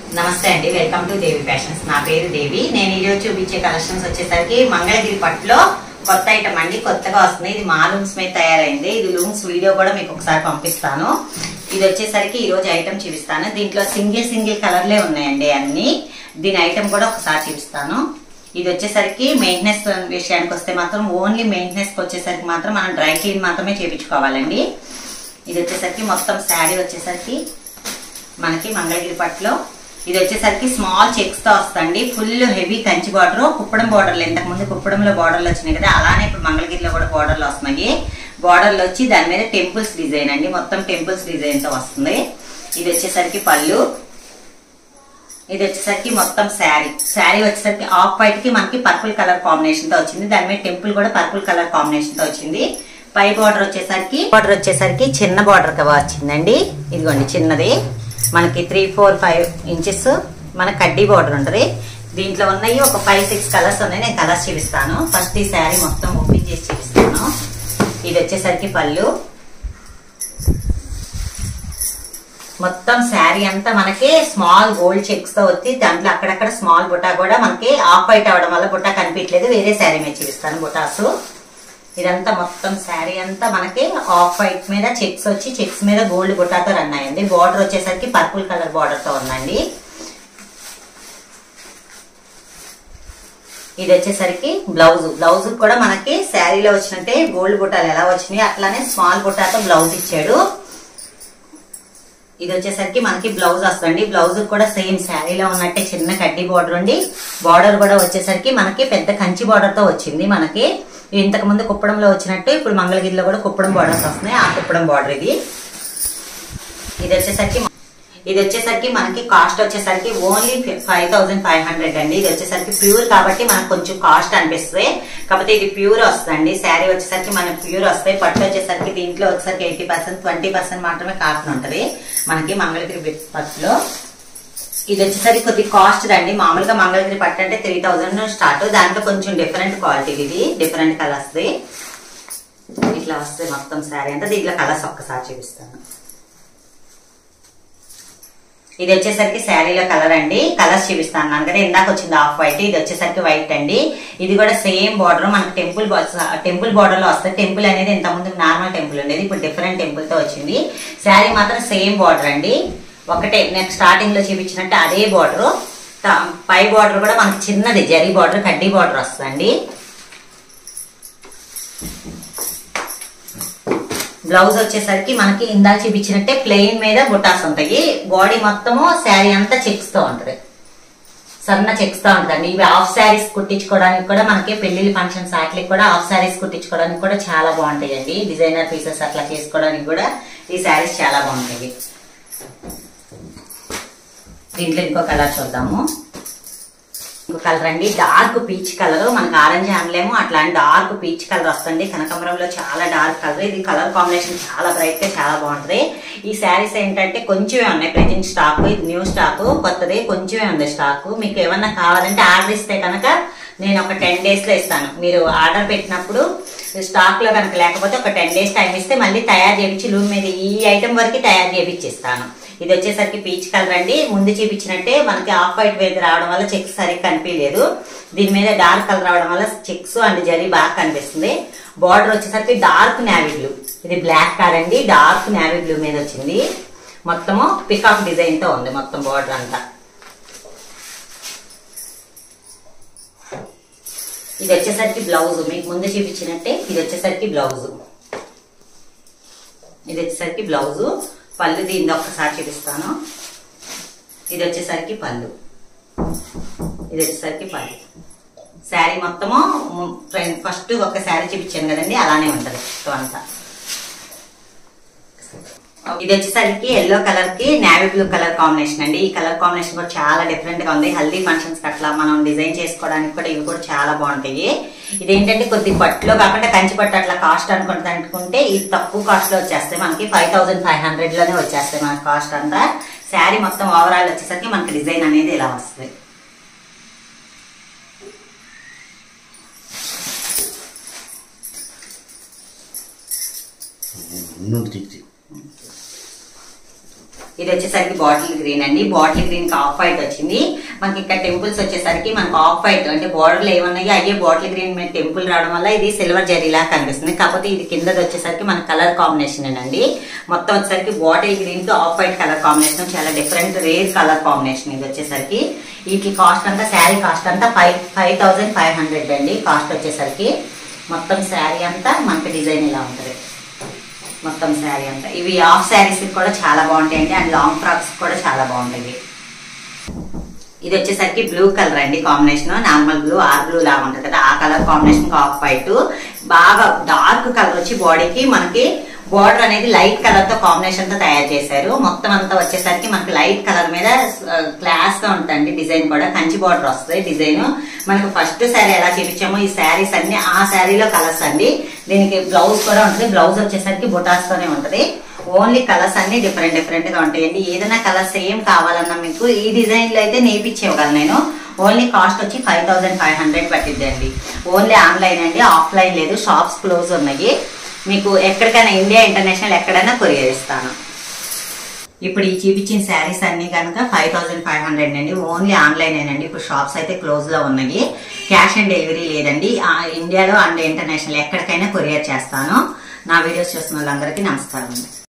నమస్తే అండి welcome to Devi fashions నా పేరు దేవి నేను ఈరోజు చూపించే కలెక్షన్స్ వచ్చేసరికి మంగళగిరి పట్టులో కొత్త ఐటమ్ అండి కొత్తగా వస్తుంది ఇది మా లూమ్స్ మీద తయారైంది ఇది లూమ్స్ వీడియో కూడా మీకు ఒకసారి పంపిస్తాను ఇది వచ్చేసరికి ఈ రోజు ఐటమ్ చూపిస్తాను దీంట్లో సింగిల్ సింగిల్ కలర్లే ఉన్నాయండి అన్ని దీని ఐటమ్ కూడా ఒకసారి చూపిస్తాను ఇది వచ్చేసరికి మెయింటెనెన్స్ విషయానికి వస్తే మాత్రం ఓన్లీ మెయింటెనెన్స్ వచ్చేసరికి మాత్రం మనం డ్రై క్లీన్ మాత్రమే చేయించుకోవాలండి ఇది వచ్చేసరికి మొత్తం శారీ వచ్చేసరికి మనకి మంగళగిరి పట్టులో ఇది వచ్చేసరికి స్మాల్ చెక్స్ తో వస్తుంది full heavy Kanchi border Kuppadam బార్డర్లు ఇంతకు ముందు కుప్పడంలో బార్డర్లు వచ్చినాయి కదా అలానే ఇప్పుడు మంగళగిరిలో కూడా బార్డర్లు వస్తున్నాయి బార్డర్లు వచ్చి దాని మీద టెంపుల్స్ డిజైన్ అండి మొత్తం టెంపుల్స్ డిజైన్ తో వస్తుంది ఇది వచ్చేసరికి పళ్ళు ఇది వచ్చేసరికి మొత్తం శారీ శారీ వచ్చేసరికి ఆఫ్ వైట్ కి మనకి పర్పుల్ కలర్ కాంబినేషన్ తో వచ్చింది దాని మీద టెంపుల్ కూడా పర్పుల్ కలర్ కాంబినేషన్ తో వచ్చింది పై బార్డర్ వచ్చేసరికి బార్డర్ వచ్చేసరికి చిన్న బార్డర్ గా వచ్చిందండి ఇదిగోండి చిన్నది మనకి త్రీ ఫోర్ ఫైవ్ ఇంచెస్ మన కడ్డీ బార్డర్ ఉంటుంది దీంట్లో ఉన్నాయి ఒక ఫైవ్ సిక్స్ కలర్స్ ఉన్నాయి నేను కలర్స్ చూపిస్తాను ఫస్ట్ ఈ శారీ మొత్తం ఓపెన్ చేసి చూపిస్తాను ఇది వచ్చేసరికి పళ్ళు మొత్తం శారీ అంతా మనకి స్మాల్ గోల్డ్ చెక్స్ తో వచ్చి దాంట్లో అక్కడక్కడ స్మాల్ బుటా కూడా మనకి ఆఫ్ వైట్ అవడం వల్ల బుటా కనిపించలేదు వేరే శారీ మీద చూపిస్తాను బుటాస్ ఇదంతా మొత్తం శారీ అంతా మనకి ఆఫ్ వైట్ మీద చెక్స్ వచ్చి చెక్స్ మీద గోల్డ్ బుటాతో రన్ అయ్యింది బార్డర్ వచ్చేసరికి పర్పుల్ కలర్ బార్డర్ తో ఉందండి ఇది వచ్చేసరికి బ్లౌజ్ బ్లౌజ్ కూడా మనకి శారీలో వచ్చినట్టే గోల్డ్ బుట్టాలు ఎలా వచ్చినాయి అట్లానే స్మాల్ బుట్టాతో బ్లౌజ్ ఇచ్చాడు ఇది వచ్చేసరికి మనకి బ్లౌజ్ వస్తుంది బ్లౌజ్ కూడా సేమ్ శారీలో ఉన్నట్టే చిన్న కడ్డీ బార్డర్ ఉండి బార్డర్ కూడా వచ్చేసరికి మనకి పెద్ద కంచి బార్డర్ తో వచ్చింది మనకి ఇంతకు ముందు కుప్పడంలో వచ్చినట్టు ఇప్పుడు మంగళగిరిలో కూడా కుప్పడం బార్డర్స్ వస్తున్నాయి ఆ కుప్పడం బార్డర్ ఇది ఇది వచ్చేసరికి ఇది వచ్చేసరికి మనకి కాస్ట్ వచ్చేసరికి only five thousand five hundred అండి ఇది వచ్చేసరికి ప్యూర్ కాబట్టి మనకు కొంచెం కాస్ట్ అనిపిస్తుంది కాకపోతే ఇది ప్యూర్ వస్తుందండి శారీ వచ్చేసరికి మనకి ప్యూర్ వస్తాయి పట్టు వచ్చేసరికి దీంట్లో వచ్చేసరికి ఎయిటీ పర్సెంట్ ట్వంటీ పర్సెంట్ మాత్రమే కాటన్ ఉంటది మనకి మంగళగిరి పట్టులో ఇది వచ్చేసరికి కొద్ది కాస్ట్ రండి మామూలుగా మంగళగిరి పట్టు అంటే త్రీ థౌజండ్ స్టార్ట్ దాంట్లో కొంచెం డిఫరెంట్ క్వాలిటీ ఇది డిఫరెంట్ కలర్స్ ఇట్లా వస్తాయి మొత్తం శారీ అంతా దీంట్లో కలర్స్ ఒక్కసారి చూపిస్తాను ఇది వచ్చేసరికి శారీలో కలర్ అండి కలర్స్ చూపిస్తాను కదా ఇందాక వచ్చింది ఆఫ్ వైట్ ఇది వచ్చేసరికి వైట్ అండి ఇది కూడా సేమ్ బార్డర్ మనకి టెంపుల్ టెంపుల్ బార్డర్ లో వస్తుంది టెంపుల్ అనేది ఇంత ముందు నార్మల్ టెంపుల్ ఉండేది ఇప్పుడు డిఫరెంట్ టెంపుల్ తో వచ్చింది శారీ మాత్రం సేమ్ బార్డర్ అండి ఒకటే నెక్స్ట్ స్టార్టింగ్ లో చూపించినట్టు అదే బార్డర్ పై బార్డర్ కూడా మనకి చిన్నది జరీ బార్డర్ కడ్డీ బార్డర్ వస్తుందండి బ్లౌజ్ వచ్చేసరికి మనకి ఇందాక చూపించినట్టే ప్లెయిన్ మీద బుటాస్ ఉంటాయి బాడీ మొత్తము శారీ అంతా చెక్స్ తో ఉంటది సన్న చెక్స్ తో ఉంటదండి ఇవి హాఫ్ శారీస్ కుట్టించుకోవడానికి కూడా మనకి పెళ్లిళ్ళ ఫంక్షన్స్ వాటికి కూడా హాఫ్ శారీస్ కుట్టించుకోవడానికి కూడా చాలా బాగుంటాయండి డిజైనర్ పీసెస్ అట్లా చేసుకోవడానికి కూడా ఈ శారీస్ చాలా బాగుంటాయి దీంట్లో ఇంకో కలర్ చూద్దాము ఇంకో కలర్ అండి డార్క్ పీచ్ కలర్ మనకి ఆరెంజ్ అనలేము అట్లాంటి డార్క్ పీచ్ కలర్ వస్తుంది కనకాంబరంలో చాలా డార్క్ కలర్ ఇది కలర్ కాంబినేషన్ చాలా బ్రైట్ గా చాలా బాగుంటది ఈ శారీస్ ఏంటంటే కొంచెమే ఉన్నాయి ప్రెజెంట్ స్టాక్ ఇది న్యూ స్టాక్ కొత్తది కొంచెమే ఉంది స్టాక్ మీకు ఏమన్నా కావాలంటే ఆర్డర్ ఇస్తే కనుక నేను ఒక టెన్ డేస్ లో ఇస్తాను మీరు ఆర్డర్ పెట్టినప్పుడు స్టాక్ లో కనుక లేకపోతే ఒక టెన్ డేస్ టైం ఇస్తే మళ్ళీ తయారు చేయించి లూమ్ మీద ఈ ఐటమ్ వరకు తయారు చేయించిస్తాను ఇది వచ్చేసరికి పీచ్ కలర్ అండి ముందు చూపించినట్టే మనకి ఆఫ్ వైట్ వేది రావడం వల్ల చెక్స్ సరిగ్గా కనిపించలేదు దీని మీద డార్క్ కలర్ రావడం వల్ల చెక్స్ అండ్ జరీ బాగా కనిపిస్తుంది బార్డర్ వచ్చేసరికి డార్క్ నావీ బ్లూ ఇది బ్లాక్ కలర్ అండి డార్క్ నావీ బ్లూ మీద వచ్చింది మొత్తము పికాక్ డిజైన్ తో ఉంది మొత్తం బార్డర్ అంతా ఇది వచ్చేసరికి బ్లౌజ్ మీకు ముందు చూపించినట్టే ఇది వచ్చేసరికి బ్లౌజ్ ఇది వచ్చేసరికి బ్లౌజ్ పళ్ళు దీన్ని ఒక్కసారి చూపిస్తాను ఇది వచ్చేసరికి పళ్ళు ఇది వచ్చేసరికి పళ్ళు శారీ మొత్తము ఫస్ట్ ఒక శారీ చూపించాను కదండి అలానే ఉంటది మొత్తం అంతా ఇది వచ్చేసరికి ఎల్లో కలర్ కి నావీ బ్లూ కలర్ కాంబినేషన్ అండి ఈ కలర్ కాంబినేషన్ కూడా చాలా డిఫరెంట్ గా ఉంది హల్దీ ఫంక్షన్స్ అట్లా మనం డిజైన్ చేసుకోవడానికి కూడా ఇవి కూడా చాలా బాగుంటాయి ఇదేంటంటే కొద్ది పట్టులో కాకుండా కంచి పట్టు అట్లా కాస్ట్ అనుకుంటే అనుకుంటే ఇది తక్కువ కాస్ట్ లో వచ్చేస్తాయి మనకి ఫైవ్ థౌసండ్ ఫైవ్ హండ్రెడ్ లోనే వచ్చేస్తాయి మన కాస్ట్ అంతా శారీ మొత్తం ఓవరాల్ వచ్చేసరికి మనకి డిజైన్ అనేది ఇలా వస్తుంది ಇನ್ನೊಂದು ಟಿಕ್ತಿ ఇది వచ్చేసరికి బాటిల్ గ్రీన్ అండి బాటిల్ గ్రీన్ కి ఆఫ్ వైట్ వచ్చింది మనకి ఇక్కడ టెంపుల్స్ వచ్చేసరికి మనకు ఆఫ్ వైట్ అంటే బోర్డర్లు ఏమన్నాయి అయ్యే బాటిల్ గ్రీన్ మీద టెంపుల్ రావడం వల్ల ఇది సిల్వర్ జరీలా కనిపిస్తుంది కాకపోతే ఇది కిందది వచ్చేసరికి మన కలర్ కాంబినేషన్ అండి మొత్తం వచ్చేసరికి బాటిల్ గ్రీన్ కి ఆఫ్ వైట్ కలర్ కాంబినేషన్ చాలా డిఫరెంట్ రేర్ కలర్ కాంబినేషన్ ఇది వచ్చేసరికి వీటి కాస్ట్ అంతా శారీ కాస్ట్ అంతా five five thousand five hundred అండి కాస్ట్ వచ్చేసరికి మొత్తం శారీ అంతా మనకి డిజైన్ ఇలా ఉంటుంది మొత్తం శారీ అంతా ఇవి హాఫ్ శారీస్ కూడా చాలా బాగుంటాయండి అండ్ లాంగ్ ఫ్రాక్స్ కూడా చాలా బాగుంటాయి ఇది వచ్చేసరికి బ్లూ కలర్ అండి combination normal blue or blue లాగా ఉంటుంది కదా ఆ కలర్ కాంబినేషన్ ఆఫ్ వైట్ బాగా డార్క్ కలర్ వచ్చి బాడీకి మనకి బార్డర్ అనేది లైట్ కలర్ తో కాంబినేషన్ తో తయారు చేశారు మొత్తం అంతా వచ్చేసరికి మనకి లైట్ కలర్ మీద క్లాస్ గా ఉంటుంది డిజైన్ కూడా కంచి బార్డర్ వస్తుంది డిజైన్ మనకు ఫస్ట్ శారీ ఎలా చూపించామో ఈ శారీస్ అన్ని ఆ శారీలో కలర్స్ అండి దీనికి బ్లౌజ్ కూడా ఉంటుంది బ్లౌజ్ వచ్చేసరికి బుటాస్ తోనే ఉంటుంది ఓన్లీ కలర్స్ అన్ని డిఫరెంట్ డిఫరెంట్ గా ఉంటాయండి ఏదైనా కలర్స్ ఏం కావాలన్నా మీకు ఈ డిజైన్ లో అయితే నేర్పించేవాళ్ళు నేను ఓన్లీ కాస్ట్ వచ్చి ఫైవ్ థౌసండ్ ఫైవ్ హండ్రెడ్ పట్టిద్దండి ఓన్లీ ఆన్లైన్ అండి ఆఫ్లైన్ లేదు షాప్స్ క్లోజ్ ఉన్నాయి మీకు ఎక్కడికైనా ఇండియా ఇంటర్నేషనల్ ఎక్కడైనా కొరియర్ ఇస్తాను ఇప్పుడు ఈ చూపించిన శారీస్ అన్ని కనుక ఫైవ్ థౌసండ్ ఫైవ్ హండ్రెడ్ అండి ఓన్లీ ఆన్లైన్ అండి ఇప్పుడు షాప్స్ అయితే క్లోజ్ లో ఉన్నాయి క్యాష్ ఆన్ డెలివరీ లేదండి ఆ ఇండియాలో అండ్ ఇంటర్నేషనల్ ఎక్కడికైనా కొరియర్ చేస్తాను నా వీడియోస్ చూస్తున్న వాళ్ళందరికీ నమస్కారం అండి